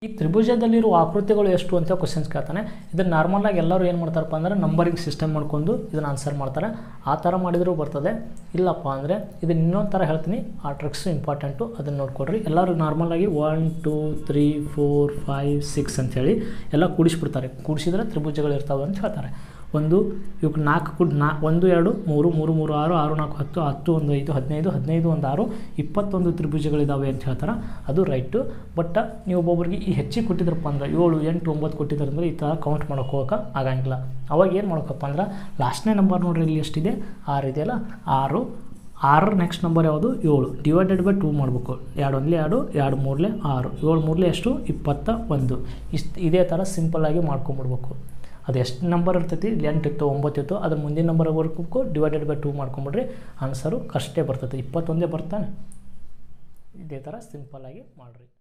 ಈ ತ್ರಿಭುಜದಲ್ಲಿರುವ ಆಕೃತಿಗಳು ಎಷ್ಟು ಅಂತ ಕ್ವಶನ್ಸ್ ಕೇಳ್ತಾನೆ ಇದನ್ನು ನಾರ್ಮಲಾಗಿ ಎಲ್ಲರೂ ಏನು ಮಾಡ್ತಾರಪ್ಪ ಅಂದರೆ ನಂಬರಿಂಗ್ ಸಿಸ್ಟಮ್ ಮಾಡ್ಕೊಂಡು ಇದನ್ನು ಆನ್ಸರ್ ಮಾಡ್ತಾರೆ ಆ ಥರ ಮಾಡಿದರೂ ಬರ್ತದೆ ಇಲ್ಲಪ್ಪ ಅಂದರೆ ಇದನ್ನು ಇನ್ನೊಂದು ಥರ ಹೇಳ್ತೀನಿ ಆ ಟ್ರಿಕ್ಸು ಇಂಪಾರ್ಟೆಂಟು ಅದನ್ನು ನೋಡ್ಕೊಡ್ರಿ ಎಲ್ಲರೂ ನಾರ್ಮಲಾಗಿ one two three four five six ಅಂಥೇಳಿ ಎಲ್ಲ ಕೂಡಿಸ್ಬಿಡ್ತಾರೆ ಕೂಡಿಸಿದ್ರೆ ತ್ರಿಭುಜಗಳು ಇರ್ತಾವೆ ಅಂತ ಹೇಳ್ತಾರೆ ಒಂದು ಇವಕ್ಕೆ ನಾಲ್ಕು ಕೂಡ ನಾ ಒಂದು ಎರಡು ಮೂರು ಮೂರು ಮೂರು ಆರು ಆರು ನಾಲ್ಕು ಹತ್ತು ಹತ್ತು ಒಂದು ಐದು ಹದಿನೈದು ಹದಿನೈದು ಒಂದು ಆರು ಇಪ್ಪತ್ತೊಂದು ತ್ರಿಭುಜಗಳಿದ್ದಾವೆ ಅಂತ ಹೇಳ್ತಾರೆ ಅದು ರೈಟು ಬಟ್ ನೀವು ಒಬ್ಬೊಬ್ರಿಗೆ ಈ ಹೆಚ್ಚಿಗೆ ಕೊಟ್ಟಿದ್ರಪ್ಪ ಅಂದ್ರೆ ಏಳು ಎಂಟು ಒಂಬತ್ತು ಕೊಟ್ಟಿದ್ದಾರೆ ಅಂದರೆ ಈ ಥರ ಕೌಂಟ್ ಮಾಡೋಕೆ ಹೋಗೋಕೆ ಆಗಂಗಿಲ್ಲ ಅವಾಗ ಏನು ಮಾಡ್ಬೇಕಪ್ಪ ಅಂದ್ರೆ ಲಾಸ್ಟ್ನೇ ನಂಬರ್ ನೋಡ್ರಿ ಇಲ್ಲಿ ಎಷ್ಟಿದೆ ಆರು ಇದೆಯಲ್ಲ ಆರು ಆರರ ನೆಕ್ಸ್ಟ್ ನಂಬರ್ ಯಾವುದು ಏಳು ಡಿವೈಡೆಡ್ ಬೈ ಟೂ ಮಾಡಬೇಕು ಎರಡು ಒಂದಲೇ ಎರಡು ಎರಡು ಮೂರಲೇ ಆರು ಏಳು ಮೂರಲೇ ಎಷ್ಟು ಇಪ್ಪತ್ತ ಒಂದು ಇಷ್ಟು ಇದೇ ಥರ ಸಿಂಪಲ್ಲಾಗಿ ಮಾಡ್ಕೊಂಬಿಡ್ಬೇಕು ಅದು ಎಷ್ಟು ನಂಬರ್ ಇರ್ತೈತಿ ಎಂಟು ಇತ್ತು ಒಂಬತ್ತು ಇತ್ತು ಅದ್ರ ಮುಂದಿನ ನಂಬರ್ ಬರ್ಬೇಕು ಡಿವೈಡೆಡ್ ಬೈ ಟೂ ಮಾಡ್ಕೊಂಬಿಡ್ರಿ ಆನ್ಸರು ಅಷ್ಟೇ ಬರ್ತೈತೆ ಇಪ್ಪತ್ತೊಂದೇ ಬರ್ತಾನೆ ಇದೇ ಥರ ಸಿಂಪಲ್ಲಾಗಿ ಮಾಡಿರಿ